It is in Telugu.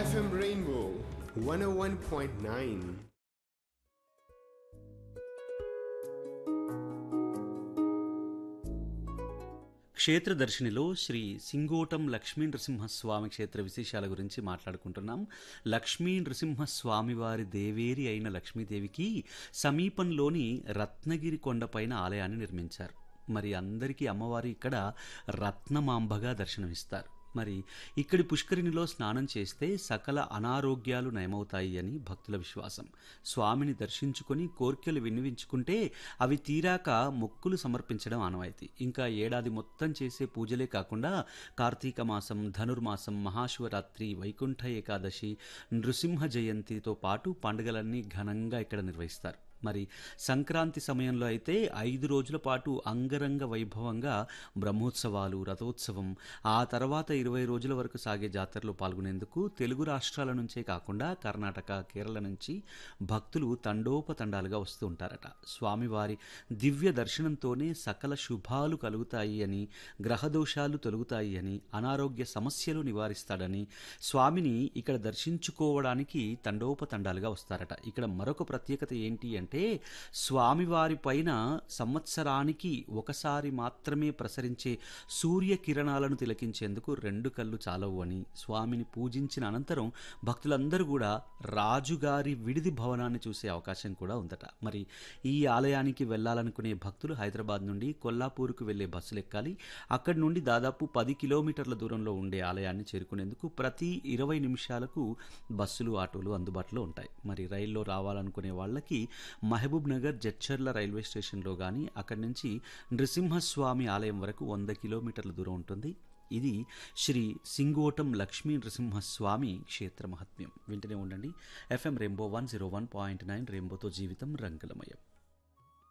FM Rainbow 101.9. క్షేత్రదర్శినిలో శ్రీ సింగోటం లక్ష్మీ నృసింహస్వామి క్షేత్ర విశేషాల గురించి మాట్లాడుకుంటున్నాం లక్ష్మీ నృసింహస్వామి వారి దేవేరి అయిన లక్ష్మీదేవికి సమీపంలోని రత్నగిరి కొండపైన ఆలయాన్ని నిర్మించారు మరి అందరికీ అమ్మవారు ఇక్కడ రత్నమాంబగా దర్శనమిస్తారు మరి ఇక్కడి పుష్కరిణిలో స్నానం చేస్తే సకల అనారోగ్యాలు నయమవుతాయి అని భక్తుల విశ్వాసం స్వామిని దర్శించుకొని కోర్కెలు విన్నవించుకుంటే అవి తీరాక మొక్కులు సమర్పించడం ఆనవాయితీ ఇంకా ఏడాది మొత్తం చేసే పూజలే కాకుండా కార్తీక మాసం ధనుర్మాసం మహాశివరాత్రి వైకుంఠ ఏకాదశి నృసింహ జయంతితో పాటు పండుగలన్నీ ఘనంగా ఇక్కడ నిర్వహిస్తారు మరి సంక్రాంతి సమయంలో అయితే ఐదు రోజుల పాటు అంగరంగ వైభవంగా బ్రహ్మోత్సవాలు రథోత్సవం ఆ తర్వాత ఇరవై రోజుల వరకు సాగే జాతరలో పాల్గొనేందుకు తెలుగు రాష్ట్రాల నుంచే కాకుండా కర్ణాటక కేరళ నుంచి భక్తులు తండోపతండాలుగా వస్తూ ఉంటారట స్వామివారి దివ్య దర్శనంతోనే సకల శుభాలు కలుగుతాయి అని గ్రహదోషాలు తొలగుతాయి అని అనారోగ్య సమస్యలు నివారిస్తాడని స్వామిని ఇక్కడ దర్శించుకోవడానికి తండోపతండాలుగా వస్తారట ఇక్కడ మరొక ప్రత్యేకత ఏంటి అంటే స్వామివారి పైన సంవత్సరానికి ఒకసారి మాత్రమే ప్రసరించే సూర్య కిరణాలను తిలకించేందుకు రెండు కళ్ళు చాలవు అని స్వామిని పూజించిన అనంతరం భక్తులందరూ కూడా రాజుగారి విడిది భవనాన్ని చూసే అవకాశం కూడా ఉందట మరి ఈ ఆలయానికి వెళ్ళాలనుకునే భక్తులు హైదరాబాద్ నుండి కొల్లాపూర్కు వెళ్లే బస్సులు ఎక్కాలి అక్కడి నుండి దాదాపు పది కిలోమీటర్ల దూరంలో ఉండే ఆలయాన్ని చేరుకునేందుకు ప్రతి ఇరవై నిమిషాలకు బస్సులు ఆటోలు అందుబాటులో ఉంటాయి మరి రైల్లో రావాలనుకునే వాళ్ళకి మహబూబ్ నగర్ జడ్చర్ల రైల్వే స్టేషన్లో కానీ అక్కడి నుంచి నృసింహస్వామి ఆలయం వరకు వంద కిలోమీటర్ల దూరం ఉంటుంది ఇది శ్రీ సింగోటం లక్ష్మీ నృసింహస్వామి క్షేత్ర మహత్మ్యం వింటనే ఉండండి FM rainbow one zero one point nine రెయిన్బోతో జీవితం రంగులమయం